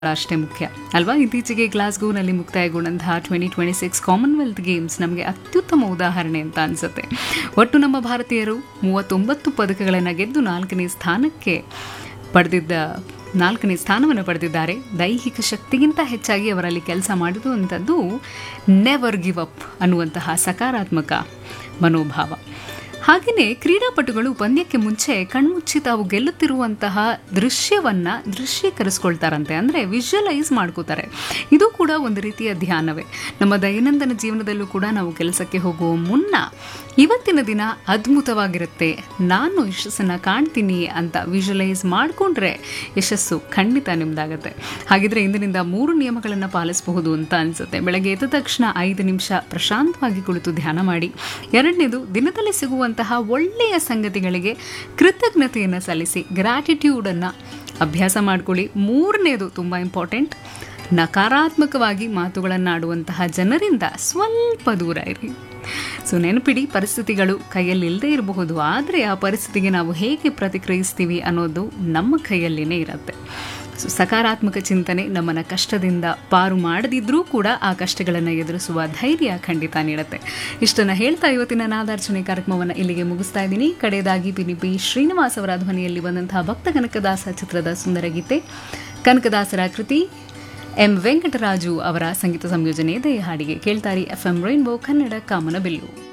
ಅಷ್ಟೇ ಮುಖ್ಯ ಅಲ್ವಾ ಇತ್ತೀಚೆಗೆ ಗ್ಲಾಸ್ಗೋನಲ್ಲಿ ಮುಕ್ತಾಯಗೊಂಡಂತಹ twenty twenty six Commonwealth games ನಮಗೆ ಅತ್ಯುತ್ತಮ ಉದಾಹರಣೆ ಅಂತ ಅನಿಸುತ್ತೆ ಒಟ್ಟು ನಮ್ಮ ಭಾರತೀಯರು ಮೂವತ್ತೊಂಬತ್ತು ಪದಕಗಳನ್ನು ಗೆದ್ದು ನಾಲ್ಕನೇ ಸ್ಥಾನಕ್ಕೆ ಪಡೆದಿದ್ದ ನಾಲ್ಕನೇ ಸ್ಥಾನವನ್ನು ಪಡೆದಿದ್ದಾರೆ ದೈಹಿಕ ಶಕ್ತಿಗಿಂತ ಹೆಚ್ಚಾಗಿ ಅವರಲ್ಲಿ ಕೆಲಸ ಮಾಡಿರುವಂಥದ್ದು ನೆವರ್ ಗಿವ್ ಅಪ್ ಅನ್ನುವಂತಹ ಸಕಾರಾತ್ಮಕ ಮನೋಭಾವ ಹಾಗೆಯೇ ಕ್ರೀಡಾಪಟುಗಳು ಪಂದ್ಯಕ್ಕೆ ಮುಂಚೆ ಕಣ್ಮುಚ್ಚಿ ತಾವು ಗೆಲ್ಲುತ್ತಿರುವಂತಹ ದೃಶ್ಯವನ್ನ ದೃಶ್ಯೀಕರಿಸ್ಕೊಳ್ತಾರಂತೆ ಅಂದರೆ ವಿಜುವಲೈಸ್ ಮಾಡ್ಕೋತಾರೆ ಇದು ಕೂಡ ಒಂದು ರೀತಿಯ ಧ್ಯಾನವೇ ನಮ್ಮ ದೈನಂದಿನ ಜೀವನದಲ್ಲೂ ಕೂಡ ನಾವು ಕೆಲಸಕ್ಕೆ ಹೋಗುವ ಮುನ್ನ ಇವತ್ತಿನ ದಿನ ಅದ್ಭುತವಾಗಿರುತ್ತೆ ನಾನು ಯಶಸ್ಸನ್ನು ಕಾಣ್ತೀನಿ ಅಂತ ವಿಜುವಲೈಸ್ ಮಾಡಿಕೊಂಡ್ರೆ ಯಶಸ್ಸು ಖಂಡಿತ ನಿಮ್ದಾಗತ್ತೆ ಹಾಗಿದ್ರೆ ಇಂದಿನಿಂದ ಮೂರು ನಿಯಮಗಳನ್ನು ಪಾಲಿಸಬಹುದು ಅಂತ ಅನಿಸುತ್ತೆ ಬೆಳಗ್ಗೆ ಎದ್ದ ತಕ್ಷಣ ಐದು ನಿಮಿಷ ಪ್ರಶಾಂತವಾಗಿ ಕುಳಿತು ಧ್ಯಾನ ಮಾಡಿ ಎರಡನೇದು ದಿನದಲ್ಲಿ ಸಿಗುವಂತಹ ಒಳ್ಳೆಯ ಸಂಗತಿಗಳಿಗೆ ಕೃತಜ್ಞತೆಯನ್ನು ಸಲ್ಲಿಸಿ ಗ್ರ್ಯಾಟಿಟ್ಯೂಡನ್ನು ಅಭ್ಯಾಸ ಮಾಡ್ಕೊಳ್ಳಿ ಮೂರನೇದು ತುಂಬ ಇಂಪಾರ್ಟೆಂಟ್ ನಕಾರಾತ್ಮಕವಾಗಿ ಮಾತುಗಳನ್ನಾಡುವಂತಹ ಜನರಿಂದ ಸ್ವಲ್ಪ ದೂರ ಇರಿ ಸೊ ನೆನಪಿಡಿ ಪರಿಸ್ಥಿತಿಗಳು ಕೈಯಲ್ಲಿ ಇಲ್ಲದೆ ಇರಬಹುದು ಆದರೆ ಆ ಪರಿಸ್ಥಿತಿಗೆ ನಾವು ಹೇಗೆ ಪ್ರತಿಕ್ರಿಯಿಸ್ತೀವಿ ಅನ್ನೋದು ನಮ್ಮ ಕೈಯಲ್ಲಿನೇ ಇರುತ್ತೆ ಸೊ ಸಕಾರಾತ್ಮಕ ಚಿಂತನೆ ನಮ್ಮನ್ನು ಕಷ್ಟದಿಂದ ಪಾರು ಮಾಡದಿದ್ರೂ ಕೂಡ ಆ ಕಷ್ಟಗಳನ್ನು ಎದುರಿಸುವ ಧೈರ್ಯ ಖಂಡಿತ ನೀಡುತ್ತೆ ಇಷ್ಟನ್ನು ಹೇಳ್ತಾ ಇವತ್ತಿನ ನಾದಾರ್ಚನೆ ಕಾರ್ಯಕ್ರಮವನ್ನು ಇಲ್ಲಿಗೆ ಮುಗಿಸ್ತಾ ಇದ್ದೀನಿ ಕಡೆಯದಾಗಿ ಪಿನಿ ಪಿ ಶ್ರೀನಿವಾಸ್ ಅವರ ಧ್ವನಿಯಲ್ಲಿ ಬಂದಂತಹ ಭಕ್ತ ಕನಕದಾಸ ಚಿತ್ರದ ಸುಂದರ ಗೀತೆ ಕನಕದಾಸರ ಕೃತಿ ಎಂ ವೆಂಕಟರಾಜು ಅವರ ಸಂಗೀತ ಸಂಯೋಜನೆ ಇದೆ ಈ ಹಾಡಿಗೆ ಕೇಳ್ತಾರಿ ಎಫ್ ಎಂ ರೈನ್ಬೋ ಕನ್ನಡ ಕಾಮನಬಿಲ್ಲು